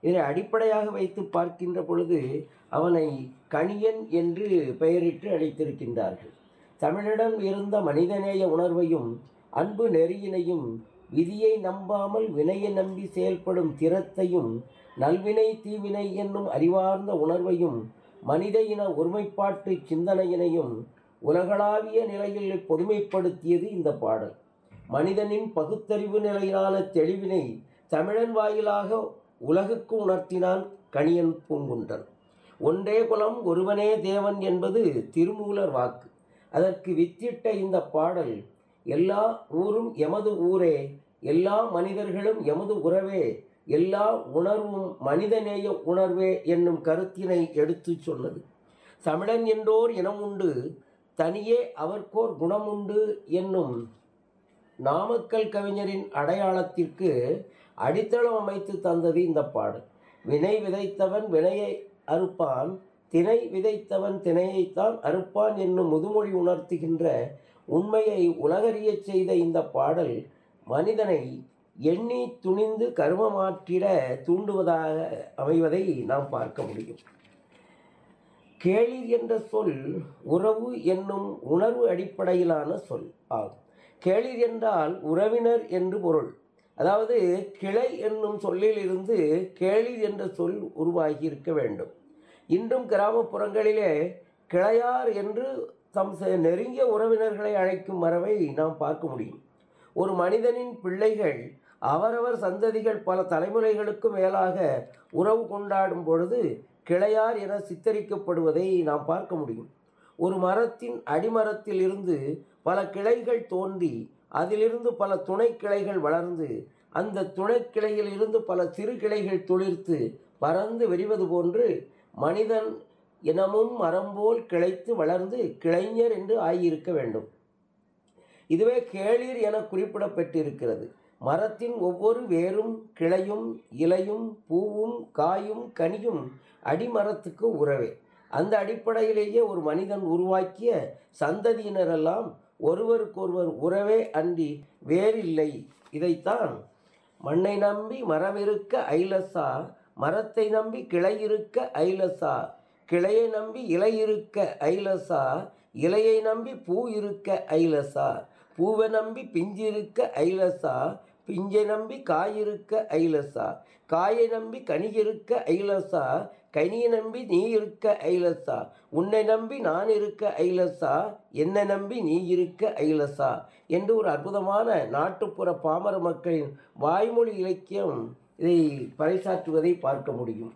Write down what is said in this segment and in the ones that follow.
இதை அடிப்படையாக வைத்து பார்க்கின்ற பொழுது அவனை கணியன் என்று பெயரிட்டு அழைத்திருக்கின்றார்கள் தமிழிடம் இருந்த மனிதநேய உணர்வையும் அன்பு நெறியினையும் விதியை நம்பாமல் வினையை நம்பி செயல்படும் திறத்தையும் நல்வினை தீவினை என்னும் அறிவார்ந்த உணர்வையும் மனித இன ஒருமைப்பாட்டு சிந்தனையினையும் உலகளாவிய நிலையில் பொதுமைப்படுத்தியது இந்த பாடல் மனிதனின் பகுத்தறிவு நிலையிலான தெளிவினை தமிழன் வாயிலாக உலகுக்கு உணர்த்தினான் கணியன் பூங்குன்றன் ஒன்றே குலம் ஒருவனே தேவன் என்பது திருமூலர் வாக்கு அதற்கு வித்திட்ட இந்த பாடல் எல்லா ஊரும் எமது ஊரே எல்லா மனிதர்களும் எமது உறவே எல்லா உணர்வும் மனிதநேய உணர்வே என்னும் கருத்தினை எடுத்துச் சொன்னது தமிழன் என்றோர் இனம் உண்டு தனியே அவர்க்கோர் குணம் உண்டு என்னும் நாமக்கல் கவிஞரின் அடையாளத்திற்கு அடித்தளம் அமைத்து தந்தது இந்த பாடல் வினை விதைத்தவன் வினையை அறுப்பான் திணை விதைத்தவன் திணையைத்தான் அறுப்பான் என்னும் முதுமொழி உணர்த்துகின்ற உண்மையை உலகறியச் செய்த இந்த பாடல் மனிதனை எண்ணி துணிந்து கருமமாற்றிட தூண்டுவதாக அமைவதை நாம் பார்க்க முடியும் கேளிர் என்ற சொல் உறவு என்னும் உணர்வு அடிப்படையிலான சொல் ஆகும் கேளிர் என்றால் உறவினர் என்று பொருள் அதாவது கிளை என்னும் சொல்லில் இருந்து கேளிர் என்ற சொல் உருவாகி இருக்க வேண்டும் இன்றும் கிராமப்புறங்களிலே கிளையார் என்று தம் செ- நெருங்கிய உறவினர்களை அழைக்கும் மரபை நாம் பார்க்க முடியும் ஒரு மனிதனின் பிள்ளைகள் அவரவர் சந்ததிகள் பல தலைமுறைகளுக்கு மேலாக உறவு கொண்டாடும் பொழுது கிளையார் என சித்தரிக்கப்படுவதை நாம் பார்க்க முடியும் ஒரு மரத்தின் அடிமரத்தில் இருந்து பல கிளைகள் தோன்றி அதிலிருந்து பல துணை கிளைகள் வளர்ந்து அந்த துணை கிளையில் இருந்து பல சிறு கிளைகள் துளிர்த்து பறந்து விரிவது போன்று மனிதன் இனமும் மரம் போல் கிளைத்து வளர்ந்து கிளைஞர் என்று ஆகியிருக்க வேண்டும் இதுவே கேளிர் என குறிப்பிடப்பட்டிருக்கிறது மரத்தின் ஒவ்வொரு வேரும் கிளையும் இலையும் பூவும் காயும் கனியும் அடிமரத்துக்கு உறவே அந்த அடிப்படையிலேயே ஒரு மனிதன் உருவாக்கிய சந்ததியினரெல்லாம் ஒருவருக்கொருவர் உறவே அன்றி வேறில்லை இதைத்தான் மண்ணை நம்பி மரமிருக்க ஐலசா மரத்தை நம்பி கிளை இருக்க ஐலசா கிளையை நம்பி இலை இருக்க ஐலசா இலையை நம்பி பூ இருக்க ஐலசா பூவை நம்பி பிஞ்சு இருக்க ஐலசா பிஞ்சை நம்பி காய் இருக்க ஐலசா காயை நம்பி கனி இருக்க ஐலசா கனியை நம்பி நீ இருக்க ஐலசா உன்னை நம்பி நான் இருக்க ஐலசா என்னை நம்பி நீ இருக்க ஐலசா என்று ஒரு அற்புதமான நாட்டுப்புற பாமர மக்களின் வாய்மொழி இலக்கியம் இதை பறைசாற்றுவதை பார்க்க முடியும்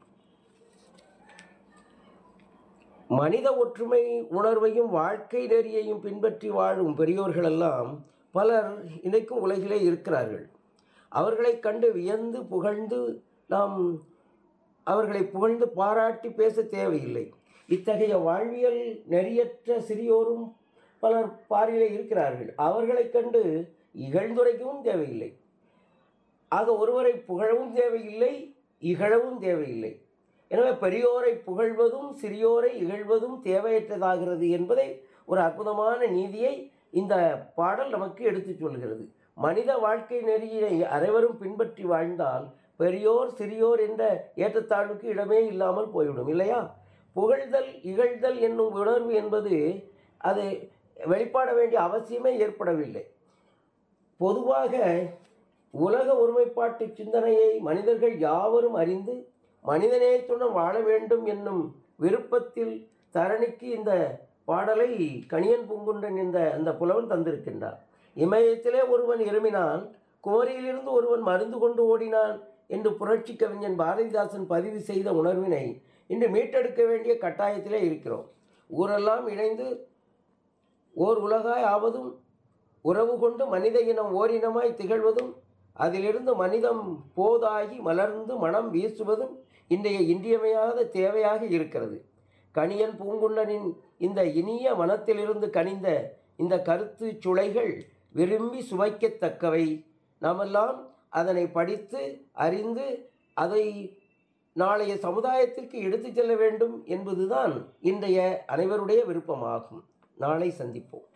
மனித ஒற்றுமை உணர்வையும் வாழ்க்கை நெறியையும் பின்பற்றி வாழும் பெரியோர்களெல்லாம் பலர் இன்றைக்கும் உலகிலே இருக்கிறார்கள் அவர்களை கண்டு வியந்து புகழ்ந்து நாம் அவர்களை புகழ்ந்து பாராட்டி பேச தேவையில்லை இத்தகைய வாழ்வியல் நெறியற்ற சிறியோரும் பலர் பாரிலே இருக்கிறார்கள் அவர்களைக் கண்டு இகழ்ந்துரைக்கவும் தேவையில்லை ஆக ஒருவரை புகழவும் தேவையில்லை இகழவும் தேவையில்லை எனவே பெரியோரை புகழ்வதும் சிறியோரை இகழ்வதும் தேவையற்றதாகிறது என்பதை ஒரு அற்புதமான நீதியை இந்த பாடல் நமக்கு எடுத்துச் சொல்கிறது மனித வாழ்க்கை நெறியை அனைவரும் பின்பற்றி வாழ்ந்தால் பெரியோர் சிறியோர் என்ற ஏற்றத்தாழ்வுக்கு இடமே இல்லாமல் போய்விடும் இல்லையா புகழ்தல் இகழ்தல் என்னும் உணர்வு என்பது அது வெளிப்பாட வேண்டிய அவசியமே ஏற்படவில்லை பொதுவாக உலக ஒருமைப்பாட்டு சிந்தனையை மனிதர்கள் யாவரும் அறிந்து மனிதநேயத்துடன் வாழ வேண்டும் என்னும் விருப்பத்தில் தரணிக்கு இந்த பாடலை கணியன் பூங்குன்றன் என்ற அந்த புலவன் தந்திருக்கின்றார் இமயத்திலே ஒருவன் இருமினான் குமரியிலிருந்து ஒருவன் மருந்து கொண்டு ஓடினான் என்று புரட்சி கவிஞன் பாரதிதாசன் பதிவு செய்த உணர்வினை இன்று மீட்டெடுக்க வேண்டிய கட்டாயத்திலே இருக்கிறோம் ஊரெல்லாம் இணைந்து ஓர் உலகாய் ஆவதும் உறவு கொண்டு மனித இனம் ஓரினமாய் திகழ்வதும் அதிலிருந்து மனிதம் போதாகி மலர்ந்து மனம் வீசுவதும் இன்றைய இன்றியமையாத தேவையாக இருக்கிறது கணியன் பூங்குன்றனின் இந்த இனிய மனத்திலிருந்து கனிந்த இந்த கருத்து சுளைகள் விரும்பி சுவைக்கத்தக்கவை நாமெல்லாம் அதனை படித்து அறிந்து அதை நாளைய சமுதாயத்திற்கு எடுத்துச் செல்ல வேண்டும் என்பதுதான் இன்றைய அனைவருடைய விருப்பமாகும் நாளை சந்திப்போம்